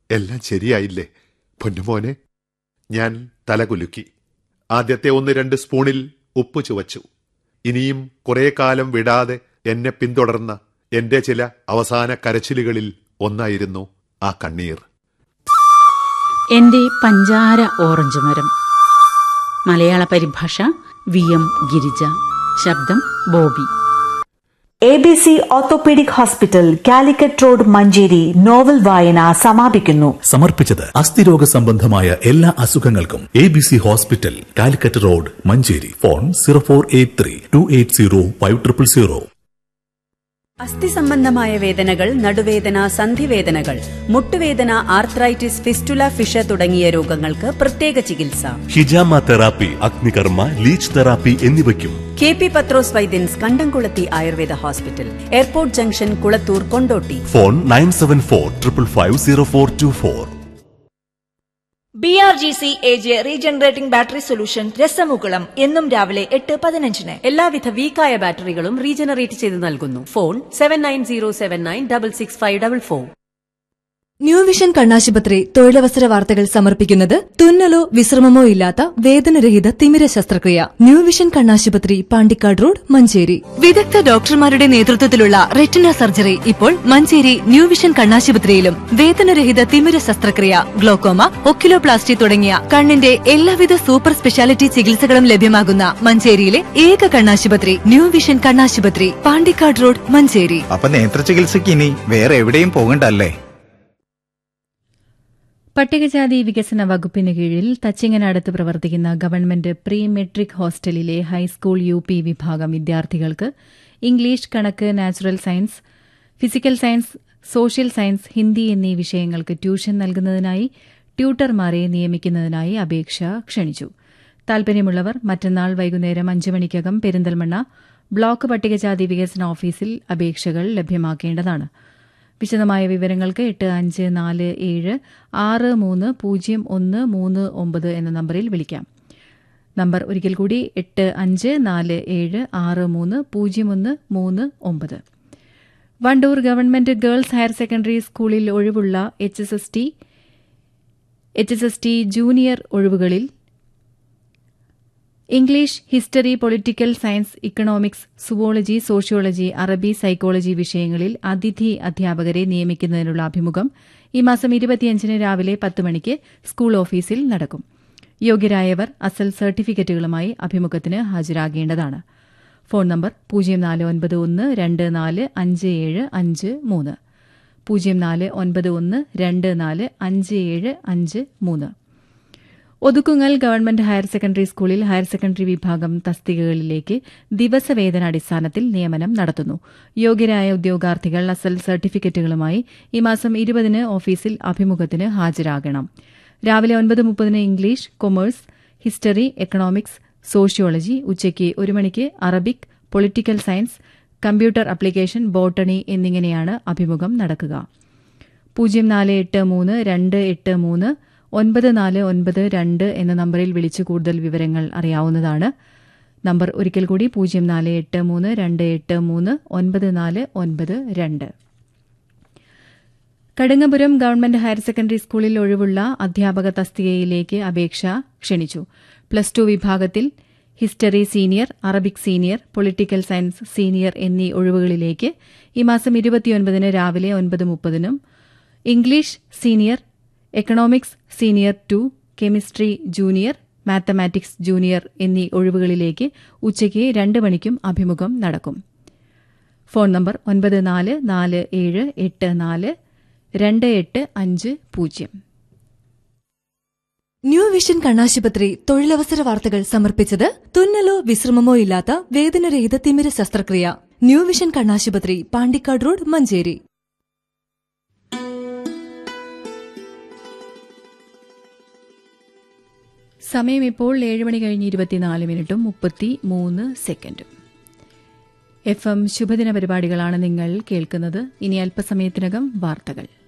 എല്ലാം ശരിയായില്ലേ പൊന്നുമോനെ ഞാൻ തലകുലുക്കി ആദ്യത്തെ ഒന്ന് രണ്ട് സ്പൂണിൽ ഉപ്പ് ചുവച്ചു ഇനിയും കുറെ കാലം വിടാതെ എന്നെ പിന്തുടർന്ന എന്റെ ചില അവസാന കരച്ചിലുകളിൽ ഒന്നായിരുന്നു ആ കണ്ണീർ എന്റെ പഞ്ചാര ഓറഞ്ച് മരം മലയാള പരിഭാഷ വി എം ഗിരിജ ശബ്ദം Bobby A B C orthopaedic hospital Calicut road Manjeri novel വായന സമാപിക്കുന്നു സമർപ്പിച്ചത് അസ്ഥിരോഗ സംബന്ധമായ എല്ലാ അസുഖങ്ങൾക്കും A B C hospital Calicut road Manjeri phone zero four eight three two eight zero five triple zero അസ്ഥി സംബന്ധമായ വേദനകൾ നടുവേദന സന്ധിവേദനകൾ മുട്ടുവേദന ആർത്രൈറ്റിസ് ഫിസ്റ്റുല ഫിഷ തുടങ്ങിയ രോഗങ്ങൾക്ക് പ്രത്യേക ചികിത്സ ഹിജാമ തെറാപ്പി അഗ്നികർമ്മ ലീച്ച് തെറാപ്പി എന്നിവയ്ക്കും K P Pathros Vaidyans Kandamkulathi Ayurveda hospital airport junction Kulathur Kondotty phone nine seven four triple five zero four two four B R G C A J regenerating battery solution രസമുകുളം എന്നും രാവിലെ എട്ട് പതിനഞ്ചിന് എല്ലാവിധ വീക്കായ ബാറ്ററികളും റീജനറേറ്റ് ചെയ്ത് നൽകുന്നു phone seven nine zero seven nine double six five double four new vision കണ്ണാശുപത്രി തൊഴിലവസര വാർത്തകൾ സമർപ്പിക്കുന്നത് തുന്നലോ വിശ്രമമോ ഇല്ലാത്ത വേദനരഹിത തിമിര ശസ്ത്രക്രിയ ന്യൂ വിഷൻ കണ്ണാശുപത്രി പാണ്ടിക്കാട് റോഡ് മഞ്ചേരി വിദഗ്ധ ഡോക്ടർമാരുടെ നേതൃത്വത്തിലുള്ള റെറ്റിന സർജറി ഇപ്പോൾ മഞ്ചേരി ന്യൂ വിഷൻ കണ്ണാശുപത്രിയിലും വേദനരഹിത തിമിര ശസ്ത്രക്രിയ ഗ്ലോക്കോമ ഒക്കിലോപ്ലാസ്റ്റി തുടങ്ങിയ കണ്ണിന്റെ എല്ലാവിധ സൂപ്പർ സ്പെഷ്യാലിറ്റി ചികിത്സകളും ലഭ്യമാകുന്ന മഞ്ചേരിയിലെ ഏക കണ്ണാശുപത്രി ന്യൂ വിഷൻ കണ്ണാശുപത്രി പാണ്ടിക്കാട് റോഡ് മഞ്ചേരി അപ്പൊ നേത്ര ചികിത്സയ്ക്ക് ഇനി വേറെ എവിടെയും പോകണ്ടല്ലേ പട്ടികജാതി വികസന വകുപ്പിന് കീഴിൽ തച്ചിങ്ങനടുത്ത് പ്രവർത്തിക്കുന്ന ഗവൺമെന്റ് പ്രീ മെട്രിക് ഹോസ്റ്റലിലെ ഹൈസ്കൂൾ യു പി വിഭാഗം വിദ്യാർത്ഥികൾക്ക് ഇംഗ്ലീഷ് കണക്ക് natural science physical science social science Hindi എന്നീ വിഷയങ്ങൾക്ക് ട്യൂഷൻ നൽകുന്നതിനായി ട്യൂട്ടർമാരെ നിയമിക്കുന്നതിനായി അപേക്ഷ ക്ഷണിച്ചു താൽപര്യമുള്ളവർ മറ്റന്നാൾ വൈകുന്നേരം അഞ്ച് മണിക്കകം പെരിന്തൽമണ്ണ ബ്ലോക്ക് പട്ടികജാതി വികസന ഓഫീസിൽ അപേക്ഷകൾ ലഭ്യമാക്കേണ്ടതാണ് വിശദമായ വിവരങ്ങൾക്ക് എട്ട് അഞ്ച് നാല് ഏഴ് ആറ് മൂന്ന് പൂജ്യം ഒന്ന് മൂന്ന് ഒമ്പത് എന്ന നമ്പറിൽ വിളിക്കാം നമ്പർ ഒരിക്കൽ കൂടി എട്ട് അഞ്ച് നാല് ഏഴ് ആറ് മൂന്ന് പൂജ്യം ഒന്ന് മൂന്ന് ഒമ്പത് Wandoor government girls higher secondary സ്കൂളിൽ ഒഴിവുള്ള H S S T H S S T junior ഒഴിവുകളിൽ English history political science economics zoology sociology അറബി സൈക്കോളജി വിഷയങ്ങളിൽ അതിഥി അധ്യാപകരെ നിയമിക്കുന്നതിനുള്ള അഭിമുഖം ഈ മാസം ഇരുപത്തിയഞ്ചിന് രാവിലെ പത്ത് മണിക്ക് സ്കൂൾ ഓഫീസിൽ നടക്കും യോഗ്യരായവർ അസൽ സർട്ടിഫിക്കറ്റുകളുമായി അഭിമുഖത്തിന് ഹാജരാകേണ്ടതാണ് ഫോൺ നമ്പർ പൂജ്യം നാല് ഒൻപത് ഒന്ന് രണ്ട് നാല് അഞ്ച് ഏഴ് അഞ്ച് മൂന്ന് പൂജ്യം നാല് ഒൻപത് ഒന്ന് രണ്ട് നാല് അഞ്ച് ഏഴ് അഞ്ച് മൂന്ന് ഒതുക്കുങ്ങൽ ഗവൺമെന്റ് ഹയർ സെക്കൻഡറി സ്കൂളിൽ ഹയർ സെക്കൻഡറി വിഭാഗം തസ്തികകളിലേക്ക് ദിവസവേതനാടിസ്ഥാനത്തിൽ നിയമനം നടത്തുന്നു യോഗ്യരായ ഉദ്യോഗാർത്ഥികൾ അസൽ സർട്ടിഫിക്കറ്റുകളുമായി ഈ മാസം ഇരുപതിന് ഓഫീസിൽ അഭിമുഖത്തിന് ഹാജരാകണം രാവിലെ ഒൻപത് മുപ്പതിന് English commerce history economics sociology ഉച്ചയ്ക്ക് ഒരു മണിക്ക് Arabic political science computer application botany എന്നിങ്ങനെയാണ് അഭിമുഖം നടക്കുക പൂജ്യം നാല് എട്ട് മൂന്ന് രണ്ട് എട്ട് മൂന്ന് ഒൻപത് നാല് ഒൻപത് രണ്ട് എന്ന നമ്പറിൽ വിളിച്ച് കൂടുതൽ വിവരങ്ങൾ അറിയാവുന്നതാണ് നമ്പർ ഒരിക്കൽ കൂടി പൂജ്യം നാല് എട്ട് മൂന്ന് രണ്ട് എട്ട് മൂന്ന് ഒൻപത് നാല് ഒൻപത് രണ്ട് കടുങ്ങപുരം ഗവൺമെന്റ് ഹയർ സെക്കൻഡറി സ്കൂളിൽ ഒഴിവുള്ള അധ്യാപക തസ്തികയിലേക്ക് അപേക്ഷ ക്ഷണിച്ചു പ്ലസ് ടു വിഭാഗത്തിൽ history senior Arabic senior political science senior എന്നീ ഒഴിവുകളിലേക്ക് ഈ മാസം ഇരുപത്തിയൊൻപതിന് രാവിലെ ഒൻപത് മുപ്പതിനും English senior economics senior two chemistry junior mathematics junior എന്നീ ഒഴിവുകളിലേക്ക് ഉച്ചയ്ക്ക് രണ്ട് മണിക്കും അഭിമുഖം നടക്കും ഫോൺ നമ്പർ ഒൻപത് നാല് നാല് ഏഴ് എട്ട് നാല് രണ്ട് എട്ട് അഞ്ച് പൂജ്യം ന്യൂ വിഷൻ കണ്ണാശുപത്രി തൊഴിലവസര വാർത്തകൾ സമർപ്പിച്ചത് തുന്നലോ വിശ്രമമോ ഇല്ലാത്ത വേദനരഹിത തിമിര ശസ്ത്രക്രിയ ന്യൂ വിഷൻ കണ്ണാശുപത്രി പാണ്ടിക്കാട് റോഡ് മഞ്ചേരി സമയം ഇപ്പോൾ ഏഴ് മണി കഴിഞ്ഞ് ഇരുപത്തിനാല് മിനിറ്റും മുപ്പത്തി മൂന്ന് സെക്കൻഡും എഫ് എം ശുഭദിന പരിപാടികളാണ് നിങ്ങൾ കേൾക്കുന്നത് ഇനി അല്പസമയത്തിനകം വാർത്തകൾ